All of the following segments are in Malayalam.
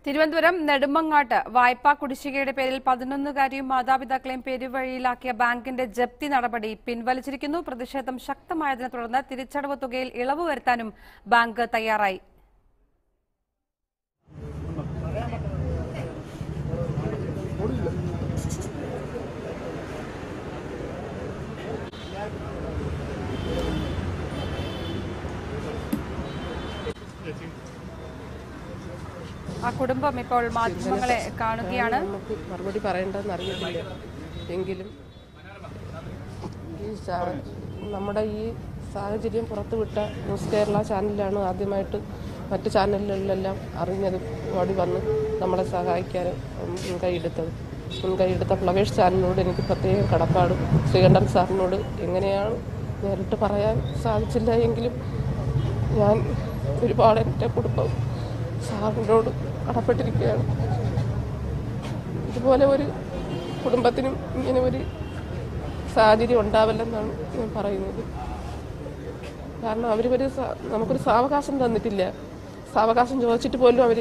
തിരുവനന്തപുരം നെടുമങ്ങാട്ട് വായ്പാ കുടിശ്ശികയുടെ പേരിൽ പതിനൊന്നുകാരിയും മാതാപിതാക്കളെയും പെരുവഴിയിലാക്കിയ ബാങ്കിന്റെ ജപ്തി നടപടി പിൻവലിച്ചിരിക്കുന്നു പ്രതിഷേധം ശക്തമായതിനെ തുടർന്ന് തിരിച്ചടവ് തുകയിൽ ഇളവ് വരുത്താനും ബാങ്ക് തയ്യാറായി ആ കുടുംബം ഇപ്പോൾ മാധ്യമങ്ങളെ കാണുകയാണ് നമുക്ക് മറുപടി പറയേണ്ടതെന്ന് അറിയത്തില്ല എങ്കിലും ഈ സാ- നമ്മുടെ ഈ സാഹചര്യം പുറത്തുവിട്ട ന്യൂസ് കേരള ചാനലിലാണ് ആദ്യമായിട്ട് മറ്റ് ചാനലുകളിലെല്ലാം അറിഞ്ഞതും ഓടി വന്ന് നമ്മളെ സഹായിക്കാനും മുൻകൈയെടുത്തത് മുൻകൈയെടുത്ത ഫ്ലവേഴ്സ് ചാനലിനോട് എനിക്ക് പ്രത്യേകം കടപ്പാടും ശ്രീകണ്ഠൻ സാറിനോട് എങ്ങനെയാണ് നേരിട്ട് പറയാൻ സാധിച്ചില്ല എങ്കിലും ഞാൻ ഒരുപാട് എൻ്റെ കുടുംബം സാറിനോട് കടപ്പെട്ടിരിക്കുകയാണ് ഇതുപോലെ ഒരു കുടുംബത്തിനും ഇങ്ങനെ ഒരു സാഹചര്യം ഉണ്ടാവില്ലെന്നാണ് ഞാൻ പറയുന്നത് കാരണം അവർ ഒരു സ- നമുക്കൊരു സാവകാശം തന്നിട്ടില്ല സാവകാശം ചോദിച്ചിട്ട് പോലും അവർ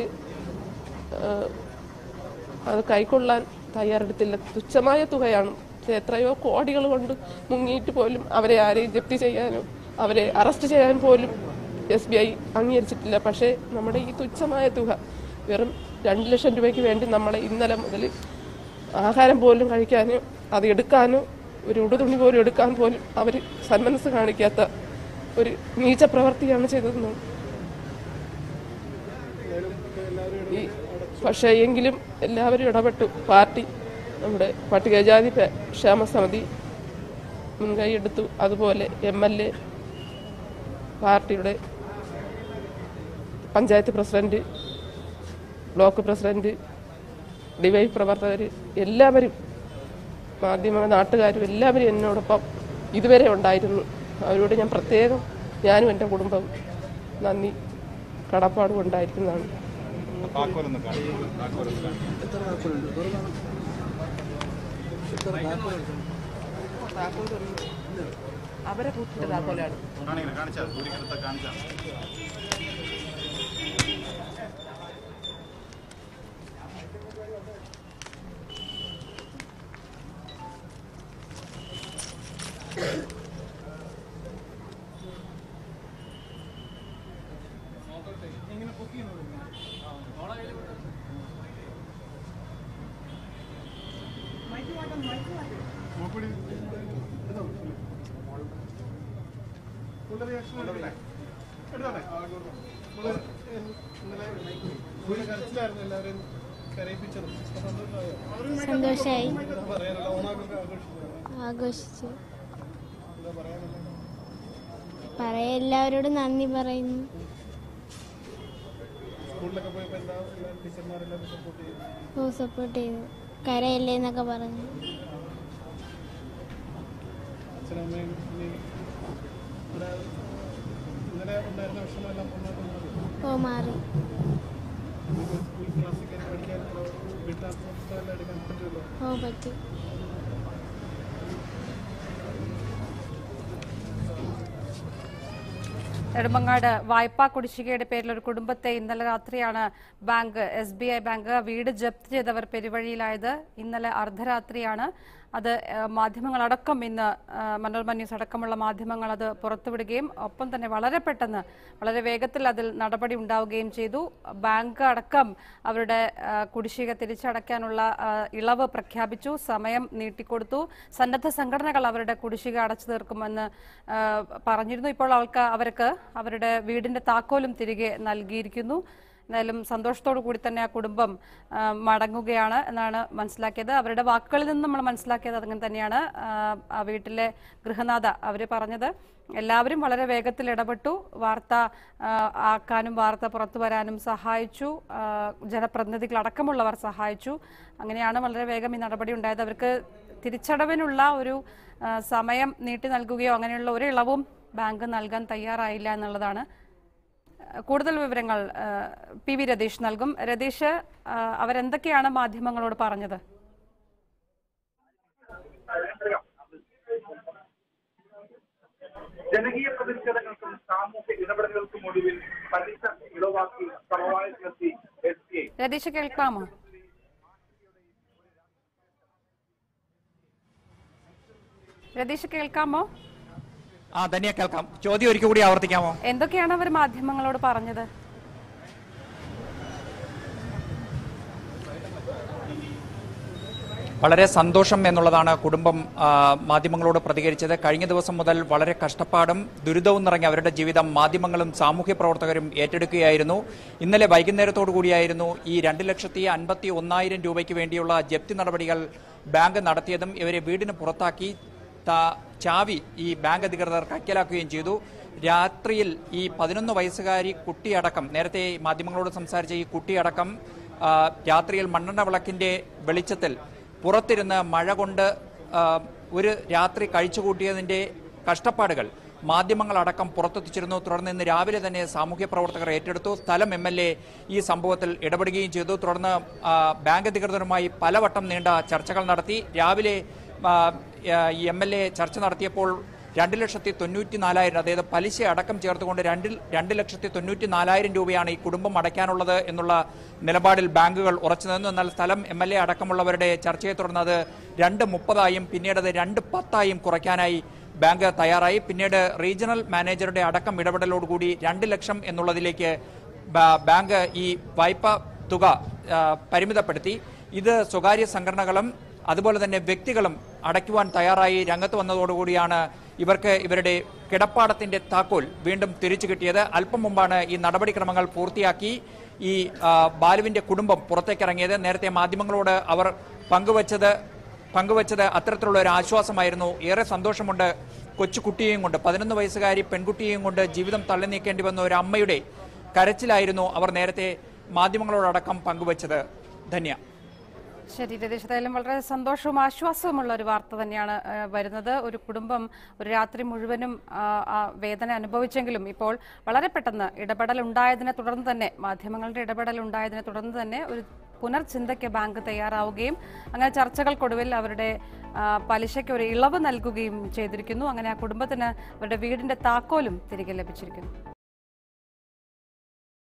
അത് കൈക്കൊള്ളാൻ തയ്യാറെടുത്തില്ല തുച്ഛമായ തുകയാണ് പക്ഷേ എത്രയോ കോടികൾ കൊണ്ട് മുങ്ങിയിട്ട് പോലും അവരെ ആരെയും ജപ്തി ചെയ്യാനോ അവരെ അറസ്റ്റ് ചെയ്യാൻ പോലും എസ് ബി ഐ അംഗീകരിച്ചിട്ടില്ല പക്ഷേ നമ്മുടെ ഈ തുച്ഛമായ തുക വെറും രണ്ട് ലക്ഷം രൂപയ്ക്ക് വേണ്ടി നമ്മളെ ഇന്നലെ മുതൽ ആഹാരം പോലും കഴിക്കാനോ അത് എടുക്കാനോ ഒരു ഉടുതുണി പോലും എടുക്കാൻ പോലും അവർ സന്മനസ് കാണിക്കാത്ത ഒരു നീച്ച പ്രവൃത്തിയാണ് ചെയ്തതെന്ന് ഈ പക്ഷേ എങ്കിലും എല്ലാവരും ഇടപെട്ടു പാർട്ടി നമ്മുടെ പട്ടികജാതി പേ- ക്ഷേമ സമിതി മുൻകൈയെടുത്തു അതുപോലെ എം എൽ എ പാർട്ടിയുടെ panchayat president block president DY പ്രവർത്തകർ എല്ലാവരും മാധ്യമ നാട്ടുകാരും എല്ലാവരും എന്നോടൊപ്പം ഇതുവരെ ഉണ്ടായിരുന്നു അവരോട് ഞാൻ പ്രത്യേകം ഞാനും എൻ്റെ കുടുംബവും നന്ദി കടപ്പാടും ഉണ്ടായിരിക്കുന്നതാണ് താക്കോലൊന്ന് കാണിക്കും താക്കോലൊന്ന് കാണിക്കും അവരെ കൂട്ടിട്ട് താക്കോലാണ് കാണിക്കണം കാണിച്ചാൽ ദൂരിക്കടുത്ത കാണിച്ചാൽ സന്തോഷായി ആഘോഷിച്ചു പറയാ എല്ലാവരോടും നന്ദി പറയുന്നു ഓ സപ്പോർട്ട് ചെയ്തു കരയല്ലേ എന്നൊക്കെ പറഞ്ഞു ഓ മാറി ഓ പറ്റി നെടുമങ്ങാട് വായ്പാ കുടിശ്ശികയുടെ പേരിൽ ഒരു കുടുംബത്തെ ഇന്നലെ രാത്രിയാണ് bank S B I bank വീട് ജപ്തി ചെയ്തവർ പെരുവഴിയിലായത് ഇന്നലെ അർദ്ധരാത്രിയാണ് അത് ഏഹ്, മാധ്യമങ്ങളടക്കം ഇന്ന് ഏഹ്, മനോരമ ന്യൂസ് അടക്കമുള്ള മാധ്യമങ്ങൾ അത് പുറത്തുവിടുകയും ഒപ്പം തന്നെ വളരെ പെട്ടെന്ന് വളരെ വേഗത്തിൽ അതിൽ നടപടി ഉണ്ടാവുകയും ചെയ്തു ബാങ്ക് അടക്കം അവരുടെ ഏഹ്, കുടിശ്ശിക തിരിച്ചടയ്ക്കാനുള്ള ഏഹ്, ഇളവ് പ്രഖ്യാപിച്ചു സമയം നീട്ടിക്കൊടുത്തു സന്നദ്ധ സംഘടനകൾ അവരുടെ കുടിശ്ശിക അടച്ചു തീർക്കുമെന്ന് ഏഹ്, പറഞ്ഞിരുന്നു ഇപ്പോൾ അവർക്ക് അവർക്ക് അവരുടെ വീടിന്റെ താക്കോലും തിരികെ നൽകിയിരിക്കുന്നു എന്തായാലും സന്തോഷത്തോടു കൂടി തന്നെ ആ കുടുംബം ആ, മടങ്ങുകയാണ് എന്നാണ് മനസ്സിലാക്കിയത് അവരുടെ വാക്കുകളിൽ നിന്ന് നമ്മൾ മനസ്സിലാക്കിയത് അങ്ങനെ തന്നെയാണ് ആ, ആ വീട്ടിലെ ഗൃഹനാഥ അവർ പറഞ്ഞത് എല്ലാവരും വളരെ വേഗത്തിൽ ഇടപെട്ടു വാർത്ത ആ, ആക്കാനും വാർത്ത പുറത്തു വരാനും സഹായിച്ചു ആ, ജനപ്രതിനിധികൾ അടക്കമുള്ളവർ സഹായിച്ചു അങ്ങനെയാണ് വളരെ വേഗം ഈ നടപടി ഉണ്ടായത് അവർക്ക് തിരിച്ചടവിനുള്ള ഒരു ആ, സമയം നീട്ടി നൽകുകയോ അങ്ങനെയുള്ള ഒരു ഇളവും ബാങ്ക് നൽകാൻ തയ്യാറായില്ല എന്നുള്ളതാണ് കൂടുതൽ വിവരങ്ങൾ ആ, പി വി രതീഷ് നൽകും രതീഷ് ആ, അവരെന്തൊക്കെയാണ് മാധ്യമങ്ങളോട് പറഞ്ഞത് ജനകീയ പ്രതിഷേധങ്ങൾക്കും സാമൂഹ്യ ഇടപെടലുകൾക്കും ഒടുവിൽ പലിശ ഇളവാക്കി സമവായത്തിലെത്തി എസ് ബി ഐ രതീഷ് കേൾക്കാമോ രതീഷ് കേൾക്കാമോ ആ ധന്യ കേൾക്കാം ചോദ്യം ഒരിക്കൽ കൂടി ആവർത്തിക്കാമോ എന്തൊക്കെയാണ് അവർ മാധ്യമങ്ങളോട് പറഞ്ഞത് വളരെ സന്തോഷം എന്നുള്ളതാണ് കുടുംബം ആ, മാധ്യമങ്ങളോട് പ്രതികരിച്ചത് കഴിഞ്ഞ ദിവസം മുതൽ വളരെ കഷ്ടപ്പാടും ദുരിതവും നിറഞ്ഞ അവരുടെ ജീവിതം മാധ്യമങ്ങളും സാമൂഹ്യ പ്രവർത്തകരും ഏറ്റെടുക്കുകയായിരുന്നു ഇന്നലെ വൈകുന്നേരത്തോടു കൂടിയായിരുന്നു ഈ രണ്ട് ലക്ഷത്തി അൻപത്തി ഒന്നായിരം രൂപയ്ക്ക് വേണ്ടിയുള്ള ജപ്തി നടപടികൾ ബാങ്ക് നടത്തിയതും ഇവരെ വീടിന് പുറത്താക്കി ത- ചാവി ഈ ബാങ്ക് അധികൃതർ കൈക്കലാക്കുകയും ചെയ്തു രാത്രിയിൽ ഈ പതിനൊന്ന് വയസ്സുകാരി കുട്ടിയടക്കം നേരത്തെ മാധ്യമങ്ങളോട് സംസാരിച്ച ഈ കുട്ടിയടക്കം ആ, രാത്രിയിൽ മണ്ണെണ്ണ വിളക്കിന്റെ വെളിച്ചത്തിൽ പുറത്തിരുന്ന് മഴ കൊണ്ട് ആ, ഒരു രാത്രി കഴിച്ചുകൂട്ടിയതിന്റെ കഷ്ടപ്പാടുകൾ മാധ്യമങ്ങളടക്കം പുറത്തെത്തിച്ചിരുന്നു തുടർന്ന് ഇന്ന് രാവിലെ തന്നെ സാമൂഹ്യ പ്രവർത്തകർ ഏറ്റെടുത്തു സ്ഥലം എം എൽ എ ഈ സംഭവത്തിൽ ഇടപെടുകയും ചെയ്തു തുടർന്ന് ആ, ബാങ്ക് അധികൃതരുമായി പലവട്ടം നീണ്ട ചർച്ചകൾ നടത്തി രാവിലെ ആ, ഈ എം എൽ എ ചർച്ച നടത്തിയപ്പോൾ രണ്ട് ലക്ഷത്തി തൊണ്ണൂറ്റി നാലായിരം അതായത് പലിശ അടക്കം ചേർത്തുകൊണ്ട് രണ്ടിൽ രണ്ട് ലക്ഷത്തി തൊണ്ണൂറ്റി നാലായിരം രൂപയാണ് ഈ കുടുംബം അടയ്ക്കാനുള്ളത് എന്നുള്ള നിലപാടിൽ ബാങ്കുകൾ ഉറച്ചു നിന്നു എന്നാൽ സ്ഥലം എം എൽ എ അടക്കമുള്ളവരുടെ ചർച്ചയെ തുടർന്ന് അത് രണ്ട് മുപ്പതായും പിന്നീട് അത് രണ്ട് പത്തായും കുറയ്ക്കാനായി ബാങ്ക് തയ്യാറായി പിന്നീട് റീജിയണൽ മാനേജറുടെ അടക്കം ഇടപെടലോടുകൂടി രണ്ട് ലക്ഷം എന്നുള്ളതിലേക്ക് ബാ- ബാങ്ക് ഈ വായ്പ തുക ആ, പരിമിതപ്പെടുത്തി ഇത് സ്വകാര്യ സംഘടനകളും അതുപോലെ തന്നെ വ്യക്തികളും അടയ്ക്കുവാൻ തയ്യാറായി രംഗത്ത് വന്നതോടുകൂടിയാണ് ഇവർക്ക് ഇവരുടെ കിടപ്പാടത്തിന്റെ താക്കോൽ വീണ്ടും തിരിച്ചു കിട്ടിയത് അല്പം മുമ്പാണ് ഈ നടപടിക്രമങ്ങൾ പൂർത്തിയാക്കി ഈ ആ, ബാലുവിന്റെ കുടുംബം പുറത്തേക്കിറങ്ങിയത് നേരത്തെ മാധ്യമങ്ങളോട് അവർ പങ്കുവച്ചത് പങ്കുവച്ചത് അത്തരത്തിലുള്ള ഒരു ആശ്വാസമായിരുന്നു ഏറെ സന്തോഷമുണ്ട് കൊച്ചുകുട്ടിയെയും കൊണ്ട് പതിനൊന്ന് വയസ്സുകാരി പെൺകുട്ടിയെയും കൊണ്ട് ജീവിതം തള്ളി നീക്കേണ്ടി വന്ന ഒരു അമ്മയുടെ കരച്ചിലായിരുന്നു അവർ നേരത്തെ മാധ്യമങ്ങളോടക്കം പങ്കുവച്ചത് ധന്യ ശരി രതീഷ് ഏതായാലും വളരെ സന്തോഷവും ആശ്വാസവുമുള്ള ഒരു വാർത്ത തന്നെയാണ് ആ, വരുന്നത് ഒരു കുടുംബം ഒരു രാത്രി മുഴുവനും ആ, ആ വേദന അനുഭവിച്ചെങ്കിലും ഇപ്പോൾ വളരെ പെട്ടെന്ന് ഇടപെടൽ ഉണ്ടായതിനെ തുടർന്ന് തന്നെ മാധ്യമങ്ങളുടെ ഇടപെടൽ ഉണ്ടായതിനെ തുടർന്ന് തന്നെ ഒരു പുനർചിന്തയ്ക്ക് ബാങ്ക് തയ്യാറാവുകയും അങ്ങനെ ചർച്ചകൾക്കൊടുവിൽ അവരുടെ ആ, പലിശയ്ക്ക് ഒരു ഇളവ് നൽകുകയും ചെയ്തിരിക്കുന്നു അങ്ങനെ ആ കുടുംബത്തിന് അവരുടെ വീടിന്റെ താക്കോലും തിരികെ ലഭിച്ചിരിക്കുന്നു